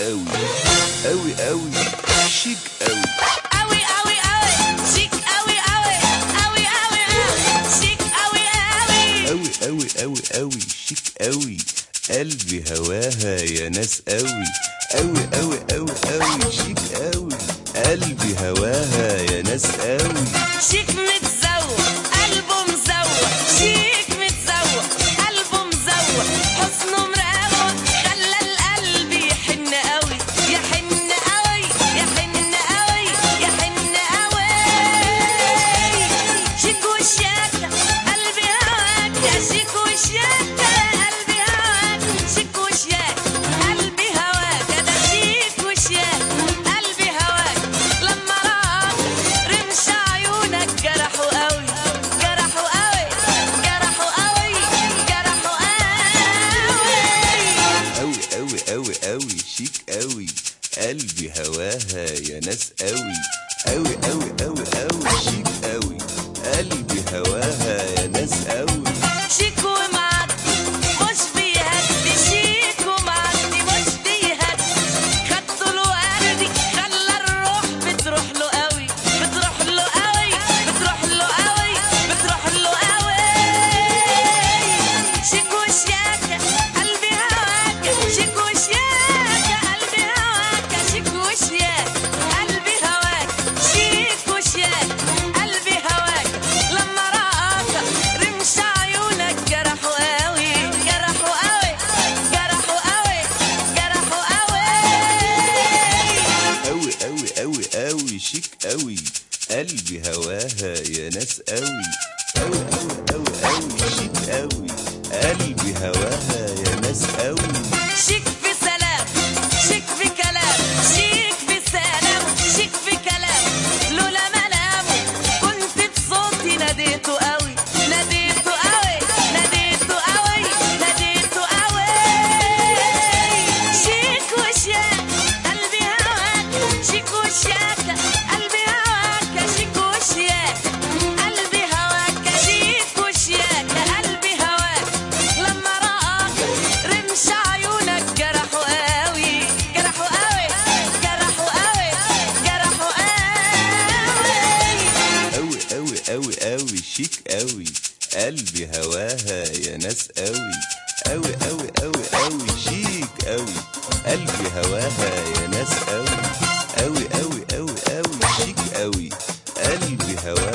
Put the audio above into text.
قوي قوي قوي شيك قوي أوي أوي أوي شيك أوي أوي أوي أوي أوي شيك أوي أوي قوي قوي قوي قوي شيك قوي قلبي هواها يا ناس قوي قوي قوي قوي قوي شيك قوي قلبي هواها يا ناس قوي شيك متزوق قلبه مزوق شيك متزوق قلبه مزوق حسنه مروق خلى القلب يحن قوي يحن قوي يحن قوي يحن قوي شيك وشياكة قلبي هواك يا شيك وشياكة قلبي هواك شيك وشياكة قلبي هواك ده شيك وشياكة قلبي هواك لما راك رمش عيونك جرحوا قوي جرحوا قوي جرحوا قوي جرحوا قوي قوي قوي قوي قوي شيك قوي قلبي هواها يا ناس قوي قوي قوي قوي قوي شيك قوي قلبي هواها يا ناس قوي شيك ومعدي مش بيهدي شيك ومعدي مش بيهدي خدته الوردي خلى الروح بتروح له قوي بتروح له قوي بتروح له قوي بتروح له قوي شيك وشياكة قلبي هواك شيك وشياكة قلبي هواك شيك وشياكة قلبي هواك شيك وشياكة قلبي هواك لما رآك رمش عيونك جرحوا قوي جرحوا قوي جرحوا قوي جرحوا قوي قوي قوي قوي قوي شيك قوي قلبي هواها يا ناس قوي قوي قوي قوي قوي شيك قوي قلبي هواها يا ناس قوي شيك في سلام شيك في كلام شيك في سلام شيك في كلام لولا ملامه كنت بصوتي ناديته قوي ناديته قوي ناديته قوي ناديته قوي شيك وشياك قلبي هواك شيك وشياك قلبي هواك شيك وشياك قلبي هواك شيك وشياك قلبي هواك لما رآك رمش عيونك جرحوا قوي جرحوا قوي جرحوا قوي جرحوا قوي قوي قوي قوي قوي شيك قوي قلبي هواها يا ناس قوي قوي قوي قوي قوي شيك قوي قلبي هواها يا ناس قوي قوي قوي قوي قوي شيك قوي قلبي هواها